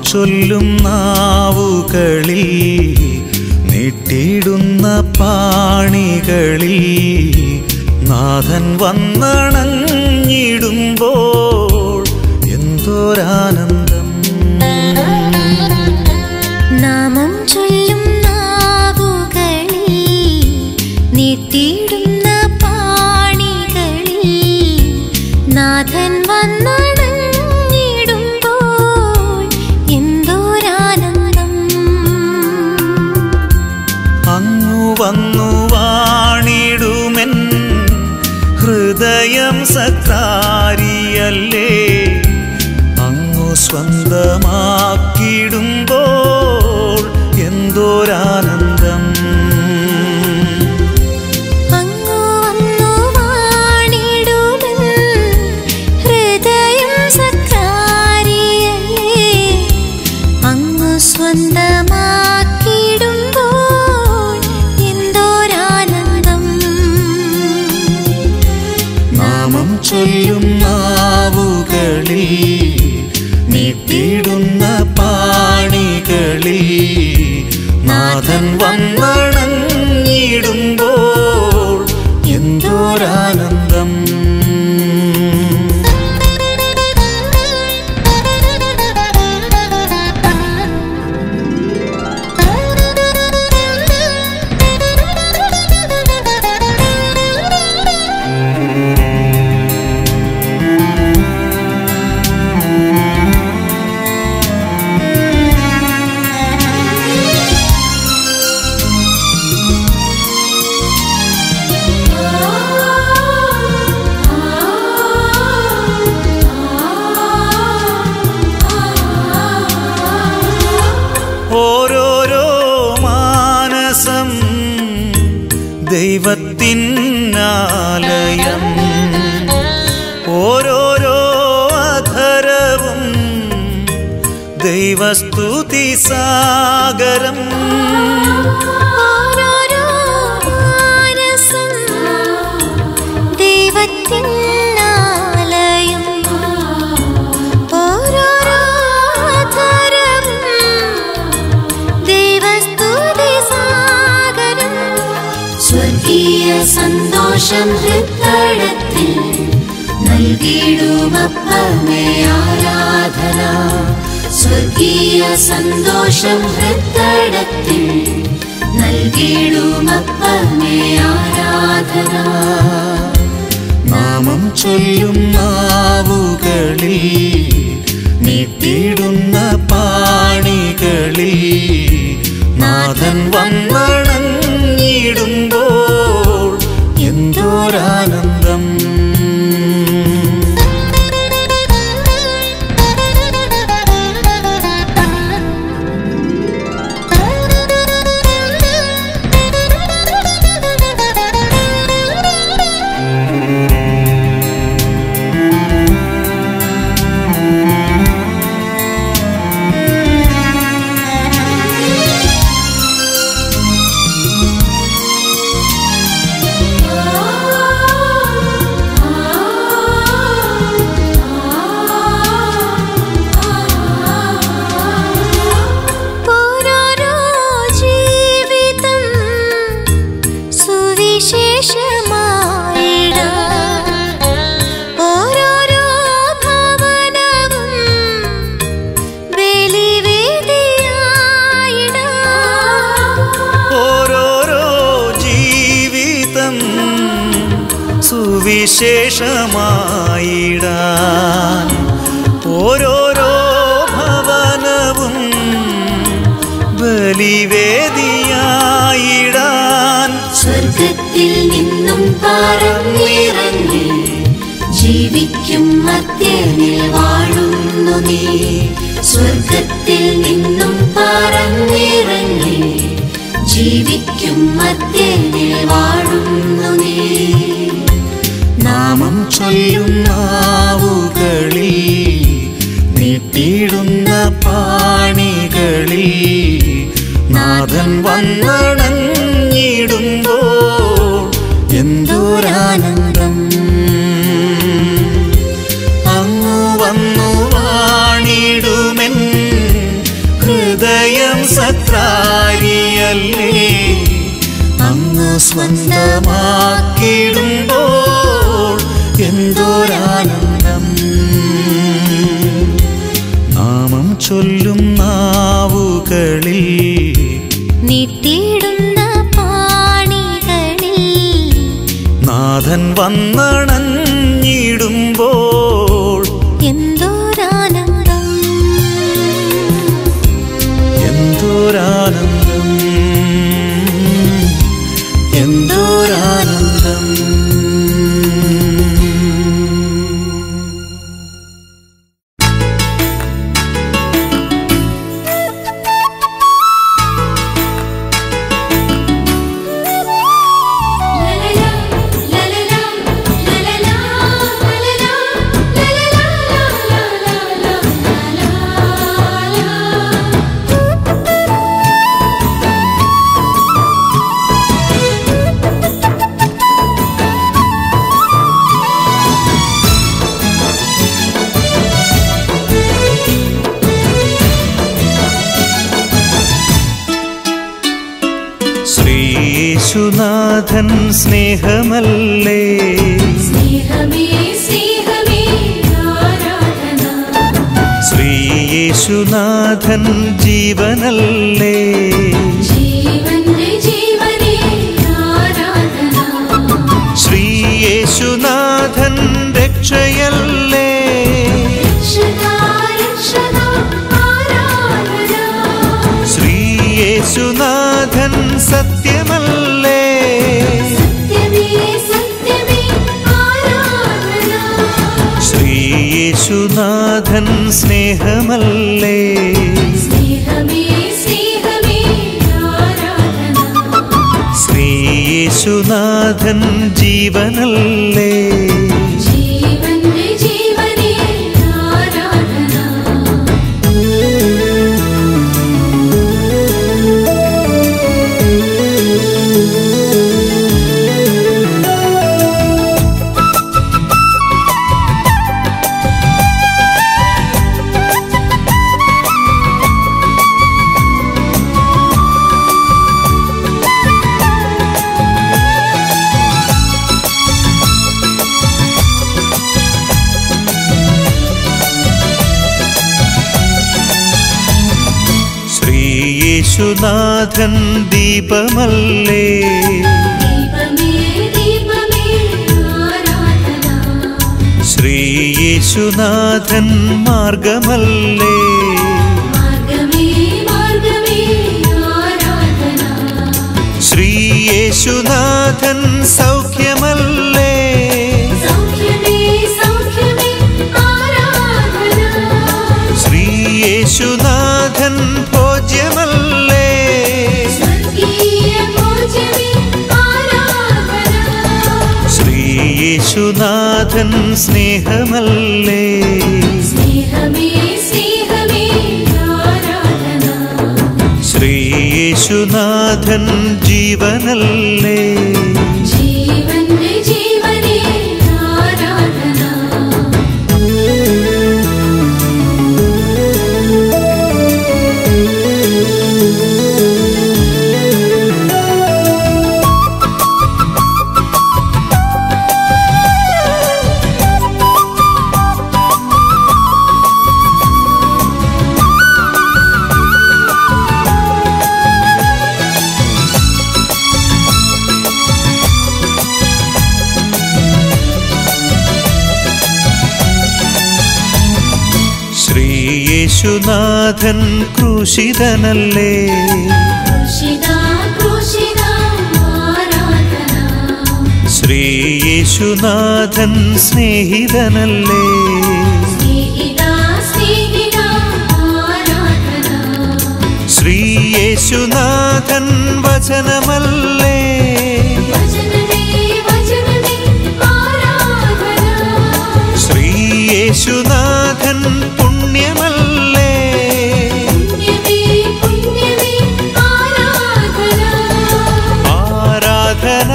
ചൊല്ലും നാവുകളിൽ നീട്ടിയിടുന്ന പാണികളിൽ നാഥൻ വന്നണഞ്ഞിടുമ്പോൾ എന്തോരാനന്ദം നാമം ചൊല്ലും നാവുകളിൽ നീട്ടിയിടുന്ന പാണികളിൽ നാഥൻ വന്നണഞ്ഞിടുമ്പോൾ എന്തോരാനന്ദം അങ്ങു വന്നു വാണിടുമെൻ ഹൃദയം സക്രാരിയല്ലേ അങ്ങു സ്വന്തമാക്കിടുമ്പോൾ എന്തോരാനന്ദം അങ്ങു വന്നു വാണിടുമെൻ ഹൃദയം സക്കാരിയല്ലേ അങ്ങു സ്വന്തമാക്കിടുമ്പോൾ എന്തോരാനന്ദം നാമം ചൊല്ലും നാവുകളിൽ നീട്ടിയിടുന്ന പാണികളിൽ നാഥൻ വന്നണഞ്ഞിടുമ്പോൾ എന്തോരാനന്ദം ഓരോരോ മാനസം ദൈവത്തിനാലയം ഓരോരോ അധരവും ദൈവസ്തുതി സാഗരം ഓരോരോ മാനസം ദൈവത്തിൻ ആലയം ഓരോരോ അധരവും ദൈവസ്തുതി സാഗരം സ്വർഗീയ സന്തോഷം ഹൃത്തടത്തിൽ നൽകിയിടുമപ്പമേ ആരാധന സ്വർഗീയ സന്തോഷം ഹൃത്തടത്തിൽ നൽകിയിടുമപ്പമേ ആരാധന നാമം ചൊല്ലും നാവുകളിൽ നീട്ടിയിടുന്ന പാണികളിൽ നാഥൻ വന്നണഞ്ഞിടുമ്പോൾ എന്തോരാനന്ദം ഓരോരോ ജീവിതം സുവിശേഷമായിടാം ഓരോരോ ഭവനവും ബലിവേദിയായിടാം ഓരോരോ ജീവിതം സുവിശേഷമായിടാൻ ഓരോരോ ഭവനവും ബലിവേദിയായിടാൻ സ്വർഗത്തിൽ നിന്നും പറന്നിറങ്ങി ജീവിക്കും മധ്യനിൽ വാഴുന്നു നീ സ്വർഗത്തിൽ നിന്നും പറന്നിറങ്ങി ജീവിക്കും മധ്യനിൽ വാഴുന്നു നീ നാമം ചൊല്ലും നാവുകളിൽ നീട്ടിയിടുന്ന പാണികളിൽ നാഥൻ വന്നണഞ്ഞിടുമ്പോൾ എന്തോരാനന്ദം അങ്ങു വന്നു വാണിടുമെൻ സ്വന്തമാക്കിയിടുമ്പോൾ എന്തോരാനന്ദം നാമം ചൊല്ലും നാവുകളിൽ നീട്ടിയിടുന്ന പാണികളിൽ നാഥൻ വന്നണഞ്ഞിടുമ്പോൾ എന്തോരാനന്ദം എന്തോരാനന്ദം എന്തോരാനന്ദം ലലലാ ലലലാ ലലലാ ലലലാ ലലലാ ലലലാ ശ്രീയേശുനാഥൻ സ്നേഹമല്ലേ സ്നേഹമേ സ്നേഹമേ ആരാധന ശ്രീയേശുനാഥൻ ജീവനല്ലേ ജീവന്റെ ജീവനേ ആരാധന ശ്രീയേശുനാഥൻ രക്ഷയല്ലേ രക്ഷകാ രക്ഷകാ ആരാധന ശ്രീയേശുനാഥൻ സത്യമല്ലേ സത്യമേ സത്യമേ ആരാധന ശ്രീയേശുനാഥൻ സ്നേഹമല്ലേ സ്നേഹമേ സ്നേഹമേ ആരാധന ശ്രീയേശുനാഥൻ ജീവനല്ലേ ജീവന്റെ ജീവനേ ആരാധന ശ്രീയേശുനാഥൻ ദീപമല്ലേ ദീപമേ ദീപമേ ആരാധന ശ്രീയേശുനാഥൻ മാർഗമല്ലേ മാർഗമേ മാർഗമേ ആരാധന ശ്രീയേശുനാഥൻ സൗഖ്യമല്ലേ സൗഖ്യമേ സൗഖ്യമേ ആരാധന ശ്രീയേശുനാഥൻ ഭോജ്യമല്ലേ സ്വർഗീയ ഭോജമേ ആരാധന ശ്രീയേശുനാഥൻ സ്നേഹമല്ലേ സ്നേഹമേ സ്നേഹമേ ആരാധന ശ്രീയേശുനാഥൻ ജീവനല്ലേ ജീവന്റെ ജീവനേ ആരാധന ശ്രീയേശുനാഥൻ ക്രൂശിതനല്ലേ ക്രൂശിത ക്രൂശിത ആരാധന ശ്രീയേശുനാഥൻ സ്നേഹിതനല്ലേ സ്നേഹിത സ്നേഹിത ആരാധന ശ്രീയേശുനാഥൻ വചനമല്ലേ വചനമേ വചനമേ ആരാധന ശ്രീയേശുനാഥൻ പുണ്യമല്ലേ പുണ്യമേ പുണ്യമേ ആരാധന ആരാധന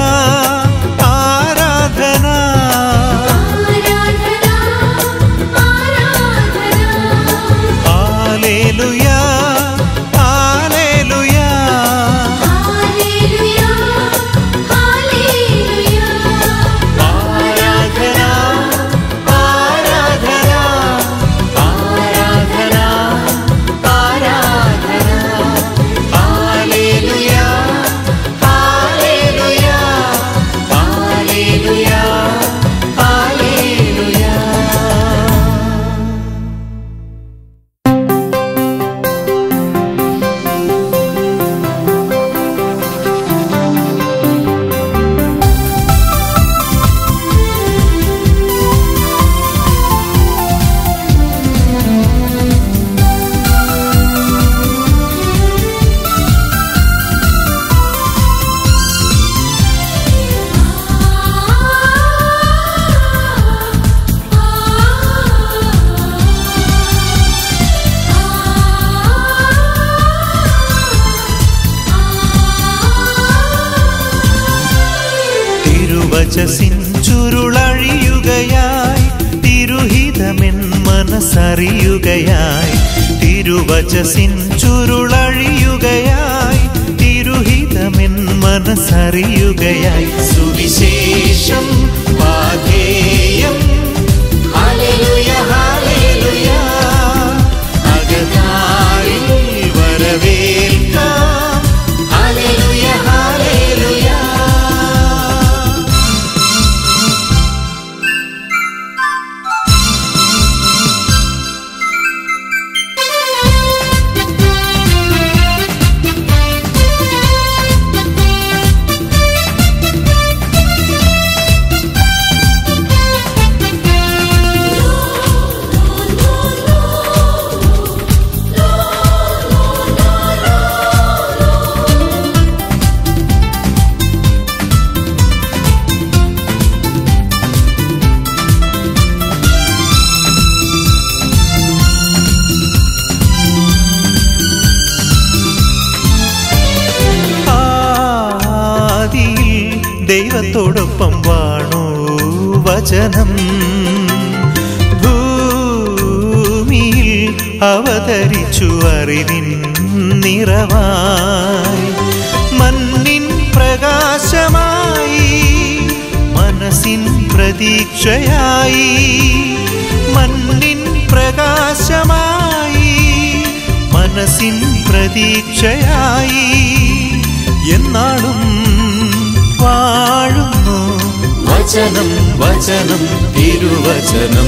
ആരാധന ആരാധന ആരാധന ഹാലേലുയാ ഹാലേലുയാ ഹല്ലേലൂയ തിരുവചസിൻ ചുരുളഴിയുകയായി തിരുഹിതമെൻ മനസ്സറിയുകയായി തിരുവചസിൻ ചുരുളഴിയുകയായി തിരുഹിതമെൻ മനസ്സറിയുകയായി സുവിശേഷം പാധേയം ഹല്ലേലൂയ ഹല്ലേലൂയ അകതാരിൽ വരവേൽക്കാം ഹല്ലേലൂയ ഹല്ലേലൂയ ആദിയിൽ ദൈവത്തോടൊപ്പം വാണു വചനം ഭൂമിയിൽ അവതരിച്ചു അറിവിൻ നിറവായി മണ്ണിൻ പ്രകാശമായി മനസ്സിൻ പ്രതീക്ഷയായി മണ്ണിൻ പ്രകാശമായി മനസ്സിൻ പ്രതീക്ഷയായി എന്നാളും വാഴുന്നു വചനം വചനം തിരുവചനം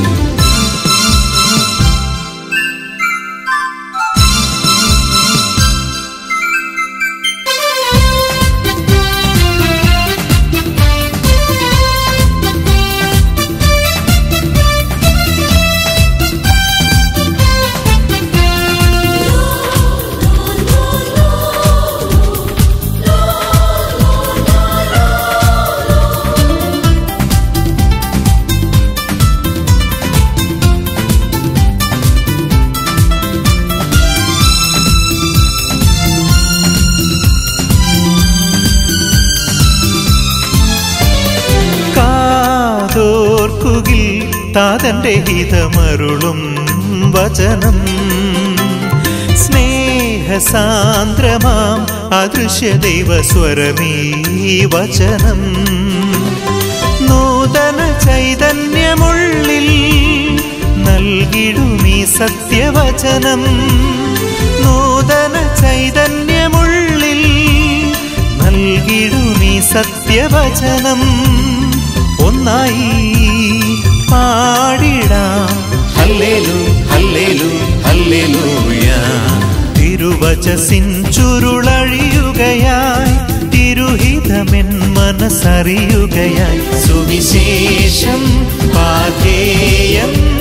കാതോർക്കുകിൽ താതന്റെ ഹിതമരുളും വചനം സ്നേഹസാന്ദ്രമാം അദൃശ്യ ദൈവസ്വരമീ വചനം നൂതന ചൈതന്യമുള്ളിൽ നൽകിടുമീ സത്യവചനം നൂതന ചൈതന്യമുള്ളിൽ നൽകിടുമീ സത്യവചനം ഒന്നായി പാടിടാം ഹല്ലേലു ഹല്ലേലു ഹല്ലേലൂയ തിരുവചസിൻ ചുരുളഴിയുകയായി തിരുഹിതമെൻ മനസ്സറിയുകയായി സുവിശേഷം പാധേയം